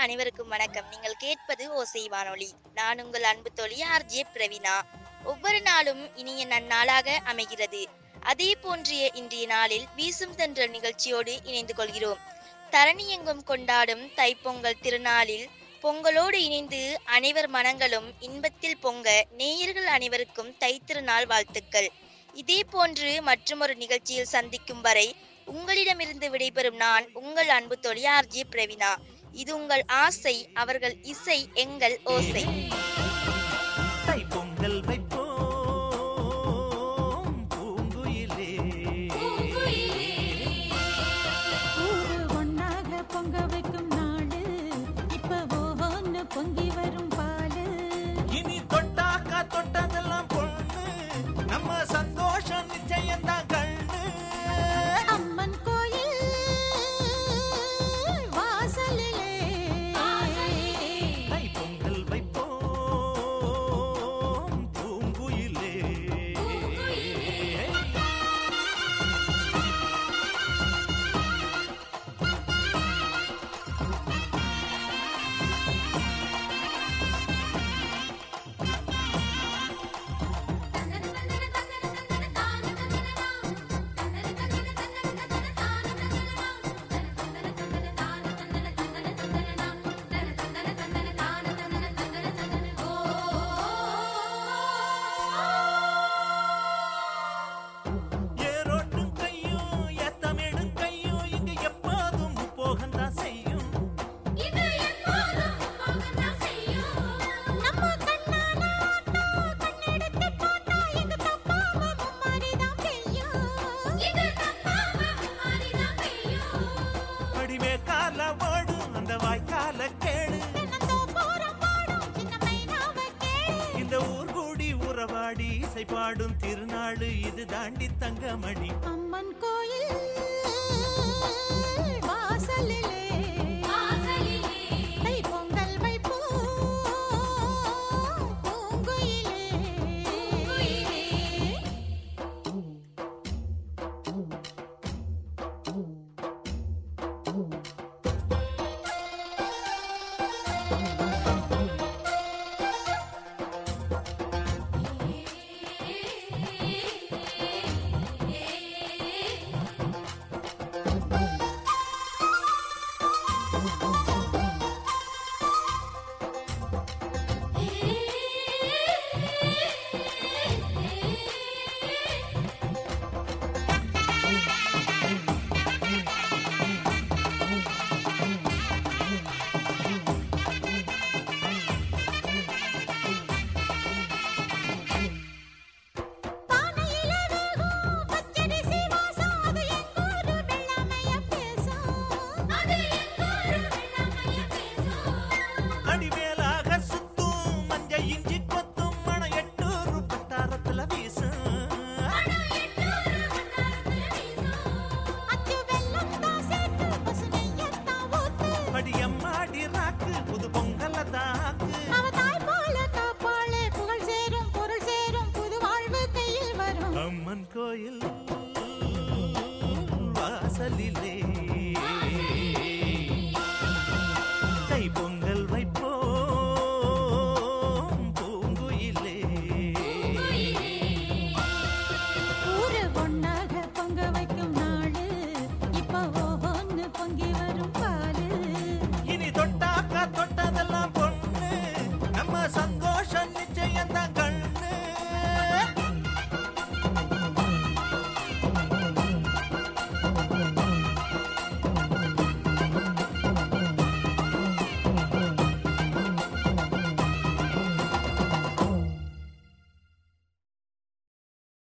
அனைவருக்கும் வணக்கம் நீங்கள் கேட்பது ஓசை வானொலி நான் உங்கள் அன்பு தோழி ஆர்ஜே பிரவீனா ஒவ்வொரு நாளும் இனிய நன்னாளாக அமைகிறது அதே போன்றிய இன்றைய நாளில் வீசும் தென்றல் நிகழ்ச்சியோடு இணைந்து கொள்கிறோம் தரணி எங்கும் கொண்டாடும் தைப்பொங்கல் திருநாளில் பொங்கலோடு இணைந்து அனைவர் மனங்களும் இன்பத்தில் பொங்க நேயர்கள் அனைவருக்கும் தைத்திருநாள் வாழ்த்துக்கள் இதே போன்று மற்றொரு நிகழ்ச்சியில் சந்திக்கும் வரை உங்களிடமிருந்து விடைபெறும் நான் உங்கள் அன்பு தோழி ஆர்ஜி பிரவீனா இது உங்கள் ஆசை அவர்கள் இசை எங்கள் ஓசை தை பொங்கல் வைப்போம் பூங்குயிலே ஊரு ஒண்ணாக பொங்க வைக்கும் நாடு இப்ப ஓஹோன்னு பொங்கி வரும் பாலு இனி தொட்டாக்கா தொட்டதெல்லாம் பொண்ணு நம்ம சந்தோஷம் நிச்சயம்தான் கண்ணு அம்மன் கோயில் வாசலிலே தை பொங்கல் வைப்போம் பூங்குயிலே ஏரோட்டும் கையும் ஏத்தமிடும் கையும் இங்கு எப்போதும் போகத்தான் செய்யும் நம்ம கண்ணால ஆட்டா கண்ணெடுத்து பார்த்தா எங்க தப்பாம மும்மாரிதான் பெய்யும் அடிமே கால ஓடும் அந்த வாய்க்கால கேடு தென்னந்தோப்புறம் பாடும் சின்ன மைனாவ கேளு இந்த ஊர் கூடி உறவாடி இசை பாடும் திருநாளு இது தாண்டி தங்கமணி அம்மன் கோயில் வாசலிலே தை பொங்கல் வைப்போம் பூங்குயிலே பானையில வேகும் பச்சரிசி வாசம் அது எங்கூரு வெள்ளாமைய பேசும் அடிமேலாக சுத்தும் மஞ்ச இஞ்சி கொத்தும் மண எட்டூர் பட்டாரத்துல வீசும் அச்சு வெல்லம் தான் சேர்த்து பசு நெய்யத்தான் ஊத்து அடியம்மாடி ராக்கு புது பொங்கல தாக்கு அவ தாய் போல காப்பாளே புகழ் சேரும் பொருள் சேரும் புது வாழ்வு கையில் வரும் அம்மன் கோயில் வாசலிலே தை பொங்கல் வைப்போம் பூங்குயிலே ஊரு ஒண்ணாக பொங்க வைக்கும் நாடு இப்ப ஓஹோன்னு பொங்கி